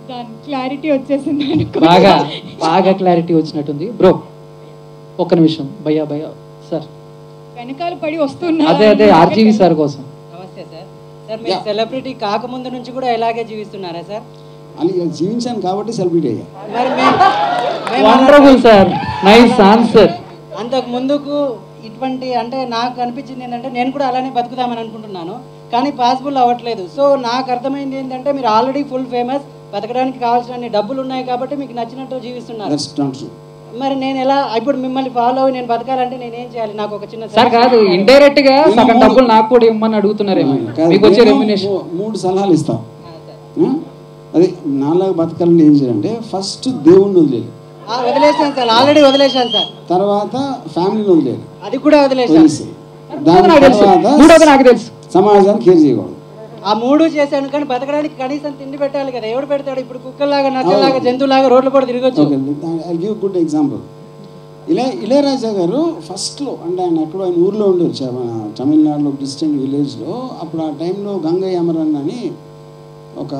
Clarity వచ్చేసింది అనుకో. బాగా బాగా క్లారిటీ వచ్చినట్టుంది బ్రో ఒక్క నిమిషం భయ్యా భయ్యా సార్ వెనకాల పడి వస్తున్నా అదే అదే ఆర్జీవి సార్ కోసం నమస్తే సార్ సార్ మీరు సెలబ్రిటీ కాకముందు నుంచి కూడా ఇలాగే జీవిస్తున్నారా సార్ అని ఇక జీవించాను కాబట్టి సెలబ్రిటీ అయ్యా మరి మేము మేము వండర్ఫుల్ సార్ నైస్ ఆన్సర్ అంతకు ముందుకు ఇటువంటి అంటే నాకు అనిపించింది ఏంటంటే నేను కూడా అలానే బతుకుదామని అనుకుంటున్నాను కానీ పాసిబుల్ అవ్వట్లేదు సో నాకు అర్థమైంది ఏంటంటే మీరు ఆల్రెడీ ఫుల్ ఫేమస్ బతకడానికి కావాల్సిన డబ్బులు ఉన్నాయి కాబట్టి మీకు నచ్చినట్టు జీవిస్తున్నారు దట్స్ నాట్ ట్రూ మరి నేను ఎలా ఇప్పుడు మిమ్మల్ని ఫాలో అవ్వి నేను బతకాలంటే నేనేం చేయాలి నాకు ఒక చిన్న సార్ కాదు ఇండైరెక్ట్ గా సగం డబ్బులు నాకు కూడా ఇవ్వమని అడుగుతున్నారేమో మీకు వచ్చే రెమ్యునేషన్ మూడు సలహాలు ఇస్తాం ఆ? అది నాలాగా బతకాలని ఏం చేయాలంటే ఫస్ట్ దేవుణ్ణి వదిలేదు ఆ, వదిలేసాను సార్ ఆల్రెడీ వదిలేశాను సార్ తర్వాత ఫ్యామిలీని వదిలేదు అది కూడా వదిలేశాను వదిలేసి దాని నాకు తెలుసు తర్వాత మూడోది నాకు తెలుసు సమాజాన్ని కేర్ చేయకూడదు ఆ మూడు చేశాను కానీ బతకడానికి కనీసం తిండి పెట్టాలి కదా ఎవడు పెడతాడు ఇప్పుడు కుక్కల్లాగా నక్కల్లాగా జంతువులాగా రోడ్లు కూడా తిరగచ్చు okay I give good example ఇలా ఇళయరాజా గారు ఫస్ట్లో అంటే ఆయన ఎక్కడో ఆయన ఊర్లో ఉండేవారు చ- మన తమిళనాడులో డిస్టెంట్ విలేజ్లో అప్పుడు ఆ టైంలో గంగయ్య అమరన్ అని ఒక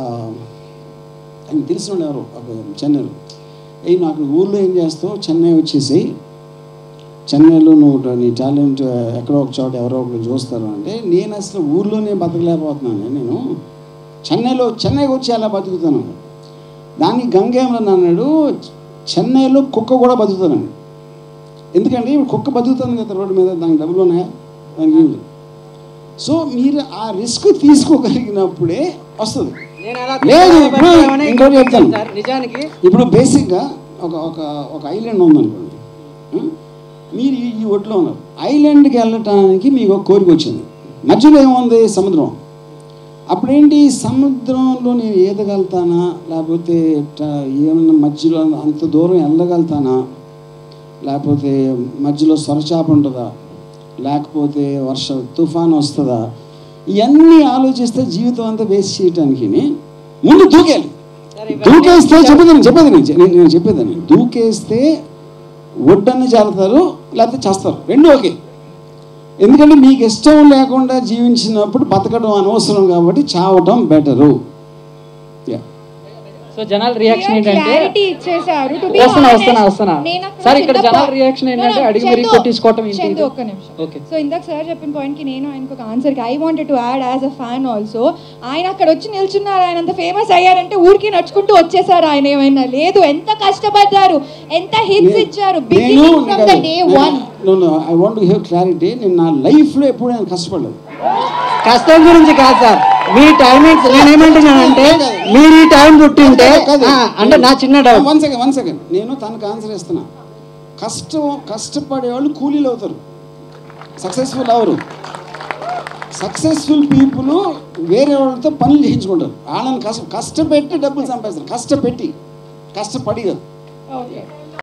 ఆయన తెలిసిన వాళ్ళు ఎవరు ఒక చెన్నైలో ఏ నాకు ఊర్లో ఏం చేస్తావు చెన్నై వచ్చేసి చెన్నైలో నువ్వు నీ టాలెంట్ ఎక్కడో ఒక చోట ఎవరో ఒకరు చూస్తారు అంటే నేను అసలు ఊర్లోనే బతకలేకపోతున్నాను నేను చెన్నైలో చెన్నైకి వచ్చి అలా బతుకుతాను దాన్ని గంగేమని అన్నాడు చెన్నైలో కుక్క కూడా బతుకుతాను ఎందుకంటే ఇప్పుడు కుక్క బతుకుతుంది కదా రోడ్డు మీద దానికి డబ్బులు ఉన్నాయా దానికి ఏం లేదు సో మీరు ఆ రిస్క్ తీసుకోగలిగినప్పుడే వస్తుంది నేను అలా లేదు, కుక్కల్లాగా ఇప్పుడు బతకలేమని ఇంకోటి చెప్తాను. సార్ నిజానికి ఇప్పుడు బేసిక్గా ఒక ఒక ఒక ఐలాండ్ ఉందనుకోండి ఆ? మీరు ఈ- ఈ ఒట్లో ఉన్నారు ఐలాండ్కి వెళ్ళటానికి మీకు ఒక కోరిక వచ్చింది మధ్యలో ఏముంది సముద్రం అప్పుడేంటి సముద్రంలో నేను ఈదగలుగుతానా లేకపోతే ట- ఏమన్నా మధ్యలో అంత దూరం వెళ్ళగలుగుతానా లేకపోతే మధ్యలో సొరచాప ఉంటుందా లేకపోతే వర్ష తుఫాన్ వస్తుందా ఇవన్నీ ఆలోచిస్తే జీవితం అంతా వేస్ట్ చేయటానికి ముందు దూకేయాలి సరే దూకేస్తే చెప్పేది నేను చెప్పేది నేను నేను- నేను చెప్పేదని దూకేస్తే ఒడ్డన్న చేరతారు లేకపోతే చేస్తారు రెండు ఓకే ఎందుకంటే మీకు ఇష్టం లేకుండా జీవించినప్పుడు బతకడం అనవసరం కాబట్టి చావటం బెటరు సో జనాల రియాక్షన్ ఏంటంటే క్లారిటీ ఇచ్చేసారు to be వస్తున్నా, honest, వస్తున్నా, వస్తున్నా. నేను అక్కడ సార్, ఇక్కడ చిన్న జనాల point- reaction ఏంటంటే No, no, అడిగి మరీ చందు, కొట్టించుకోవటం ఏంటి చందు, ఇది? ఒక్క నిమిషం ఓకే సో ఇందాక సార్ చెప్పిన పాయింట్ కి నేను ఆయనకు ఒక ఆన్సర్ కి I wanted to add as a fan also ఆయన అక్కడ వచ్చి నిల్చున్నారు ఆయన అంత ఫేమస్ అయ్యారంటే ఊరికి నడుచుకుంటూ వచ్చేసారు ఆయన ఏమైనా లేదు ఎంత కష్టపడ్డారు ఎంత హిట్స్ ఇచ్చారు నేను beginning from the day one I want have clarity నేను నా లైఫ్లో ఎప్పుడు నేను కష్టపడలేదు కష్టం గురించి కాదు సార్ మీ టైమింగ్స్ నేనేమంటున్నానంటే మీరు ఈ టైం పుట్టింటే కాదు. ఆ, అంటే నా చిన్న doubt one second one second నేను తనకు ఆన్సర్ ఇస్తున్నా కష్టం కష్టపడే వాళ్ళు కూలీలు అవుతారు సక్సెస్ఫుల్ అవరు సక్సెస్ఫుల్ పీపుల్ వేరే వాళ్ళతో పనులు చేయించుకుంటారు వాళ్ళని కష్ట కష్టపెట్టి డబ్బులు సంపాదిస్తారు కష్టపెట్టి కష్టపడి కాదు ఓకే